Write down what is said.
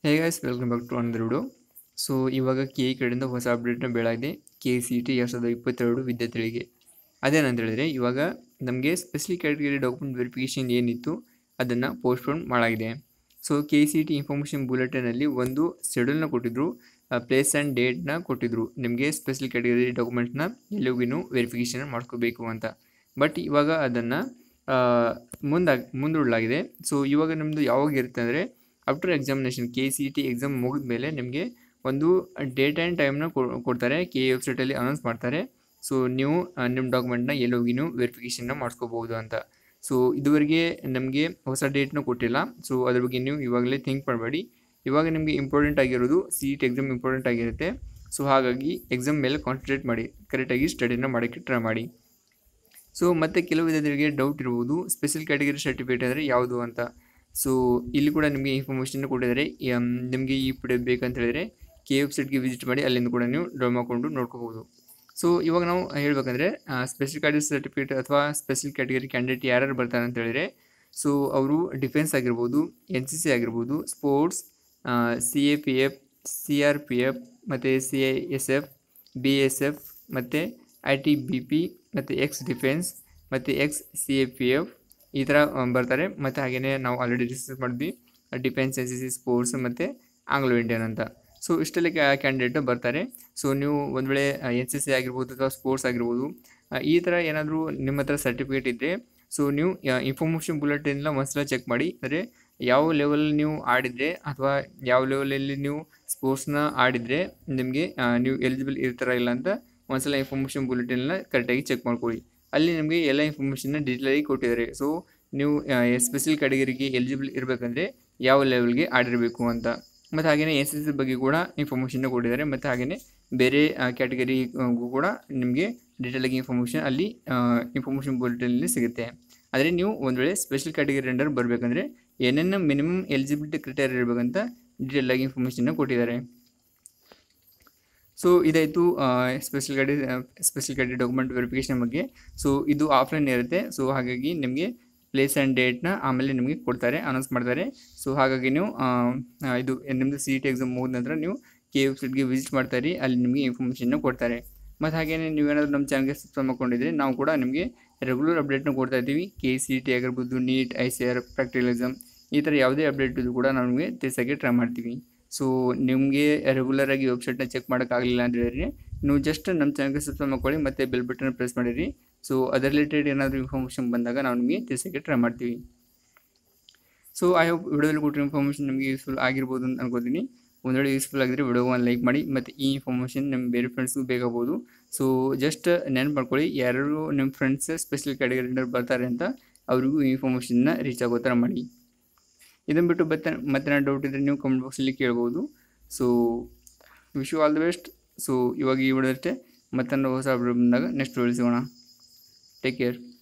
hey guys welcome back to another video so ಇವಾಗ K E ಕಡೆಯಿಂದ ಹೊಸ ಅಪ್ಡೇಟ್ನ ಬೆಳಗಿದೆ ಕೆ ಸಿ ಟಿ ಎರಡು ಸಾವಿರದ ಇಪ್ಪತ್ತೆರಡು ವಿದ್ಯಾರ್ಥಿಗಳಿಗೆ ಅದೇನಂತ ಹೇಳಿದ್ರೆ ಇವಾಗ ನಮಗೆ ಸ್ಪೆಷಲಿ ಕ್ಯಾಟಗರಿ ಡಾಕ್ಯುಮೆಂಟ್ ವೆರಿಫಿಕೇಷನ್ ಏನಿತ್ತು ಅದನ್ನು ಪೋಸ್ಟ್ಪೋನ್ ಮಾಡಾಗಿದೆ so K C T information ಬುಲೆಟಿನಲ್ಲಿ ಒಂದು ಶೆಡ್ಯೂಲ್ನ ಕೊಟ್ಟಿದ್ರು ಪ್ಲೇಸ್ ಆ್ಯಂಡ್ ಡೇಟ್ನ ಕೊಟ್ಟಿದ್ರು ನಿಮಗೆ ಸ್ಪೆಷಲ್ ಕ್ಯಾಟಗರಿ ಡಾಕ್ಯುಮೆಂಟ್ನ ಎಲ್ಲಿಗೂ ವೆರಿಫಿಕೇಷನ್ ಮಾಡ್ಕೋಬೇಕು ಅಂತ ಬಟ್ ಇವಾಗ ಅದನ್ನು ಮುಂದಾಗಿ ಮುಂದೂಡಲಾಗಿದೆ ಸೊ ಇವಾಗ ನಮ್ಮದು ಯಾವಾಗ ಇರುತ್ತೆ ಅಂದರೆ after examination K C T exam ಮುಗಿದ ಮೇಲೆ ನಿಮಗೆ ಒಂದು ಡೇಟ್ ಆ್ಯಂಡ್ ಟೈಮ್ನ ಕೊಡ್ತಾರೆ ಕೆ ಎ ವೆಬ್ಸೈಟಲ್ಲಿ ಅನೌನ್ಸ್ ಮಾಡ್ತಾರೆ ಸೊ ನೀವು ನಿಮ್ಮ ಡಾಕ್ಯುಮೆಂಟ್ನ ಎಲ್ಲಿ ಹೋಗಿ ನೀವು ವೆರಿಫಿಕೇಷನ್ನ ಮಾಡಿಸ್ಕೋಬೋದು ಅಂತ ಸೊ ಇದುವರೆಗೆ ನಮಗೆ ಹೊಸ ಡೇಟ್ನ ಕೊಟ್ಟಿಲ್ಲ ಸೊ ಅದ್ರ ಬಗ್ಗೆ ನೀವು ಇವಾಗಲೇ ಥಿಂಕ್ ಮಾಡಬೇಡಿ ಇವಾಗ ನಿಮಗೆ ಇಂಪಾರ್ಟೆಂಟ್ ಆಗಿರೋದು C E T exam important ಆಗಿರುತ್ತೆ ಸೊ ಹಾಗಾಗಿ ಎಕ್ಸಾಮ್ ಮೇಲೆ ಕಾನ್ಸಂಟ್ರೇಟ್ ಮಾಡಿ ಕರೆಕ್ಟಾಗಿ ಸ್ಟಡಿನ ಮಾಡೋಕ್ಕೆ ಟ್ರೈ ಮಾಡಿ ಸೊ ಮತ್ತು ಕೆಲವು ವಿದ್ಯಾರ್ಥಿಗಳಿಗೆ ಡೌಟ್ ಇರ್ಬೋದು ಸ್ಪೆಷಲ್ ಕ್ಯಾಟಗರಿ ಸರ್ಟಿಫಿಕೇಟ್ ಅಂದರೆ ಯಾವುದು ಅಂತ ಸೊ ಇಲ್ಲಿ ಕೂಡ ನಿಮಗೆ ಇನ್ಫಾರ್ಮೇಷನ್ ಕೊಟ್ಟಿದ್ದಾರೆ ನಿಮಗೆ ಈ ಪಿ ಡಿ ಎಫ್ ಬೇಕಂತ ಹೇಳಿದರೆ ಕೆ ವೆಬ್ಸೈಟ್ಗೆ ವಿಸಿಟ್ ಮಾಡಿ ಅಲ್ಲಿಂದ ಕೂಡ ನೀವು ಡ್ರಾ ಮಾಡಿಕೊಂಡು ನೋಡ್ಕೋಬೋದು ಸೊ ಇವಾಗ ನಾವು ಹೇಳ್ಬೇಕಂದ್ರೆ ಸ್ಪೆಷಲ್ ಕ್ಯಾಟಗರಿ ಸರ್ಟಿಫಿಕೇಟ್ ಅಥವಾ ಸ್ಪೆಷಲ್ ಕ್ಯಾಟಗರಿ ಕ್ಯಾಂಡಿಡೇಟ್ ಯಾರ್ಯಾರು ಬರ್ತಾರೆ ಅಂತ ಹೇಳಿದರೆ ಸೊ ಅವರು ಡಿಫೆನ್ಸ್ ಆಗಿರ್ಬೋದು ಎನ್ ಸಿ ಸಿ ಆಗಿರ್ಬೋದು sports C A P F C R P F ಮತ್ತು C I S F B S F ಮತ್ತು ಐ ಟಿ ಬಿ ಪಿ ಮತ್ತು ಎಕ್ಸ್ ಡಿಫೆನ್ಸ್ ಮತ್ತು ex C A P F ಈ ಥರ ಬರ್ತಾರೆ ಮತ್ತು ಹಾಗೆಯೇ ನಾವು ಆಲ್ರೆಡಿ ಡಿಸ್ಕಸ್ ಮಾಡಿದ್ವಿ defence N C C sports ಮತ್ತು ಆಂಗ್ಲೋ ಇಂಡಿಯನ್ ಅಂತ ಸೊ ಇಷ್ಟೆಲ್ಲ ಕ್ಯಾಂಡಿಡೇಟ್ ಬರ್ತಾರೆ ಸೊ ನೀವು ಒಂದು ವೇಳೆ ಎನ್ ಸಿ ಸಿ ಆಗಿರ್ಬೋದು ಅಥವಾ ಸ್ಪೋರ್ಟ್ಸ್ ಆಗಿರ್ಬೋದು ಈ ಥರ ಏನಾದರೂ ನಿಮ್ಮ ಹತ್ರ ಸರ್ಟಿಫಿಕೇಟ್ ಇದ್ದರೆ ಸೊ ನೀವು ಇನ್ಫಾರ್ಮೇಷನ್ ಬುಲೆಟಿನ್ಲ ಒಂದ್ಸಲ ಚೆಕ್ ಮಾಡಿ ಅಂದರೆ ಯಾವ ಲೆವೆಲ್ ನೀವು ಆಡಿದರೆ ಅಥವಾ ಯಾವ ಲೆವೆಲಲ್ಲಿ ನೀವು ಸ್ಪೋರ್ಟ್ಸ್ನ ಆಡಿದರೆ ನಿಮಗೆ ನೀವು ಎಲಿಜಿಬಲ್ ಇರ್ತಾರ ಇಲ್ಲ ಅಂತ ಒಂದ್ಸಲ ಇನ್ಫಾರ್ಮೇಷನ್ ಬುಲೆಟಿನ್ನ ಕರೆಕ್ಟಾಗಿ ಚೆಕ್ ಮಾಡ್ಕೊಳ್ಳಿ ಅಲ್ಲಿ ನಿಮಗೆ ಎಲ್ಲ ಇನ್ಫಾರ್ಮೇಷನ್ನ ಡೀಟೇಲಾಗಿ ಕೊಟ್ಟಿದ್ದಾರೆ ಸೊ ನೀವು ಸ್ಪೆಷಲ್ ಕ್ಯಾಟಗರಿಗೆ ಎಲಿಜಿಬಲ್ ಇರಬೇಕಂದ್ರೆ ಯಾವ ಲೆವೆಲ್ಗೆ ಆಡಿರಬೇಕು ಅಂತ ಮತ್ತು ಹಾಗೆಯೇ ಎಸ್ ಎಸ್ ಸಿ ಬಗ್ಗೆ ಕೂಡ ಇನ್ಫಾರ್ಮೇಷನ್ನ ಕೊಟ್ಟಿದ್ದಾರೆ ಮತ್ತು ಹಾಗೆಯೇ ಬೇರೆ ಕ್ಯಾಟಗರಿಗೂ ಕೂಡ ನಿಮಗೆ ಡೀಟೇಲಾಗಿ ಇನ್ಫಾರ್ಮೇಷನ್ ಅಲ್ಲಿ ಇನ್ಫಾರ್ಮೇಷನ್ ಬುಲೆಟಿನಲ್ಲಿ ಸಿಗುತ್ತೆ ಆದರೆ ನೀವು ಒಂದು ವೇಳೆ ಸ್ಪೆಷಲ್ ಕ್ಯಾಟಗರಿ ಅಂಡರ್ ಬರಬೇಕಂದ್ರೆ ಏನೇನು ಮಿನಿಮಮ್ ಎಲಿಜಿಬಿಲಿಟಿ ಕ್ರಿಟೇರಿಯಾ ಇರಬೇಕಂತ ಡೀಟೇಲಾಗಿ ಇನ್ಫಾರ್ಮೇಷನ್ನ ಕೊಟ್ಟಿದ್ದಾರೆ ಸೊ ಇದಾಯಿತು ಸ್ಪೆಷಲ್ ಗಾಡಿ ಸ್ಪೆಷಲ್ ಗಾಡಿ ಡಾಕ್ಯುಮೆಂಟ್ ವೆರಿಫಿಕೇಷನ್ ಬಗ್ಗೆ ಸೊ ಇದು ಆಫ್ಲೈನ್ ಇರುತ್ತೆ ಸೊ ಹಾಗಾಗಿ ನಿಮಗೆ ಪ್ಲೇಸ್ ಆ್ಯಂಡ್ ಡೇಟ್ನ ಆಮೇಲೆ ನಿಮಗೆ ಕೊಡ್ತಾರೆ ಅನೌನ್ಸ್ ಮಾಡ್ತಾರೆ ಸೊ ಹಾಗಾಗಿ ನೀವು ಇದು ನಿಮ್ಮದು ಸಿ ಇ ಟಿ ಎಕ್ಸಾಮ್ ಮುಗಿದ ನಂತರ ನೀವು ಕೆ ವೆಬ್ಸೈಟ್ಗೆ ವಿಸಿಟ್ ಮಾಡ್ತಾರೆ ಅಲ್ಲಿ ನಿಮಗೆ ಇನ್ಫಾರ್ಮೇಷನ್ನ ಕೊಡ್ತಾರೆ ಮತ್ತು ಹಾಗೆಯೇ ನೀವೇನಾದರೂ ನಮ್ಮ ಚಾನಲ್ಗೆ ಸಬ್ಸ್ಕ್ರೈಬ್ ಮಾಡ್ಕೊಂಡಿದ್ರೆ ನಾವು ಕೂಡ ನಿಮಗೆ ರೆಗ್ಯುಲರ್ ಅಪ್ಡೇಟ್ನ ಕೊಡ್ತಾ ಇದ್ದೀವಿ ಕೆ ಸಿ ಟಿ ಆಗಿರ್ಬೋದು NEET I C R practical exam ಈ ಥರ ಯಾವುದೇ ಅಪ್ಡೇಟ್ ಇದು ಕೂಡ ನಾವು ನಿಮಗೆ ತಿಳಿಸೋಕ್ಕೆ ಟ್ರೈ ಮಾಡ್ತೀವಿ ಸೊ ನಿಮಗೆ ರೆಗ್ಯುಲರಾಗಿ ವೆಬ್ಸೈಟ್ನ ಚೆಕ್ ಮಾಡೋಕ್ಕಾಗಲಿಲ್ಲ ಅಂತ ಹೇಳಿದ್ರೆ ನೀವು ಜಸ್ಟ್ ನಮ್ಮ ಚಾನಲ್ಗೆ ಸಬ್ಸ್ಕ್ರೈಬ್ ಮಾಡ್ಕೊಳ್ಳಿ ಮತ್ತು ಬೆಲ್ ಬಟನ್ ಪ್ರೆಸ್ ಮಾಡಿರಿ ಸೊ ಅದರ್ ರಿಲೇಟೆಡ್ ಏನಾದರೂ ಇನ್ಫಾರ್ಮೇಷನ್ ಬಂದಾಗ ನಾವು ನಿಮಗೆ ತಿಳಿಸೋಕ್ಕೆ ಟ್ರೈ ಮಾಡ್ತೀವಿ ಸೊ ಐ ಹೋಪ್ ವಿಡಿಯೋದಲ್ಲಿ ಕೊಟ್ಟಿರೋ ಇನ್ಫಾರ್ಮೇಷನ್ ನಿಮಗೆ ಯೂಸ್ಫುಲ್ ಆಗಿರ್ಬೋದು ಅಂತ ಅನ್ಕೋತೀನಿ ಒಂದು ವೇಳೆ ಯೂಸ್ಫುಲ್ ಆಗಿದ್ರೆ ವಿಡಿಯೋವನ್ನು ಲೈಕ್ ಮಾಡಿ ಮತ್ತು ಈ ಇನ್ಫಾರ್ಮೇಷನ್ ನಿಮ್ಮ ಬೇರೆ ಫ್ರೆಂಡ್ಸ್ಗೂ ಬೇಕಾಗ್ಬೋದು ಸೊ ಜಸ್ಟ್ ನೆನಪು ಮಾಡ್ಕೊಳ್ಳಿ ಯಾರು ನಿಮ್ಮ ಫ್ರೆಂಡ್ಸ್ ಸ್ಪೆಷಲ್ ಕ್ಯಾಟಗರಿ ಬರ್ತಾರೆ ಅಂತ ಅವ್ರಿಗೂ ಈ ಇನ್ಫಾರ್ಮೇಷನ್ನ ರೀಚ್ ಆಗೋ ಥರ ಮಾಡಿ ಇದನ್ನು ಬಿಟ್ಟು ಮತ್ತೆ ಮತ್ತೆ ನಾನು ಡೌಟ್ ಇದ್ದರೆ ನೀವು ಕಮೆಂಟ್ ಬಾಕ್ಸಲ್ಲಿ ಕೇಳ್ಬೋದು so wish you all the best so ಇವಾಗ ಈ ವಿಡಿಯೋ ಅಷ್ಟೇ ಮತ್ತೆ ಹೊಸ ಅಪ್ಡೇಟ್ ಬಂದಾಗ ನೆಕ್ಸ್ಟ್ ವಿಡಿಯೋ ಸಿಗೋಣ ಟೇಕ್ ಕೇರ್